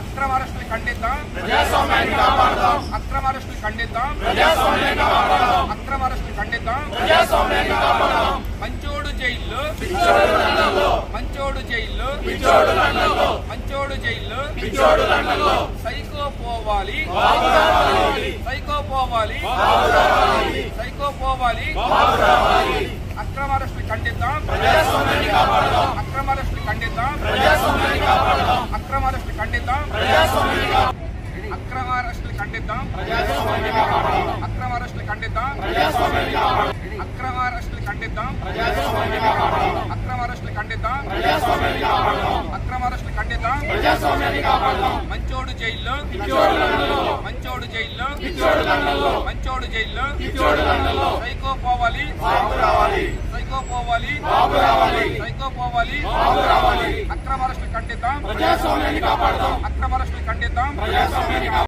అక్రమ అరెస్టులు ఖండిద్దాం ప్రజాస్వామ్యాన్ని కాపాడదాం అక్రమ అరెస్టులు ఖండిద్దాం ప్రజాస్వామ్యాన్ని కాపాడదాం అక్రమ అరెస్టులు ఖండిద్దాం ప్రజాస్వామ్యాన్ని కాపాడదాం మంచోడు జైల్లో పిచ్చోడు లండన్లో మంచోడు జైల్లో పిచ్చోడు లండన్లో మంచోడు జైల్లో పిచ్చోడు లండన్లో సైకో పోవాలి బాబు రావాలి సైకో పోవాలి బాబు రావాలి సైకో పోవాలి బాబు రావాలి అక్రమ అరెస్టులు ఖండిద్దాం ప్రజాస్వామ్యాన్ని కాపాడదాం అక్రమ అరెస్టులు ఖండిద్దాం ప్రజాస్వామ్యాన్ని కాపాడదాం అక్రమ అరెస్టులు ఖండిద్దాం ప్రజాస్వామ్యాన్ని కాపాడదాం అక్రమ అరెస్టులు ఖండిద్దాం ప్రజాస్వామ్యాన్ని కాపాడదాం అక్రమ అరెస్టులు ఖండిద్దాం ప్రజాస్వామ్యాన్ని కాపాడదాం అక్రమ అరెస్టులు ఖండిద్దాం ప్రజాస్వామ్యాన్ని కాపాడదాం అక్రమ అరెస్టులు ఖండిద్దాం ప్రజాస్వామ్యాన్ని కాపాడదాం అక్రమ అరెస్టులు ఖండిద్దాం ప్రజాస్వామ్యాన్ని కాపాడదాం మంచోడు జైల్లో పిచ్చోడు లండన్లో మంచోడు జైల్లో పిచ్చోడు లండన్లో మంచోడు జైల్లో పిచ్చోడు లండన్లో సైకో పోవాలి బాబు రావాలి సైకో పోవాలి బాబు రావాలి సైకో పోవాలి బాబు రావాలి అక్రమ అరెస్టులు ఖండిద్దాం ప్రజాస్వామ్యాన్ని కాపాడదాం అక్రమ అరెస్టులు ఖండిద్దాం ప్రజాస్వామ్యాన్ని కాపాడదాం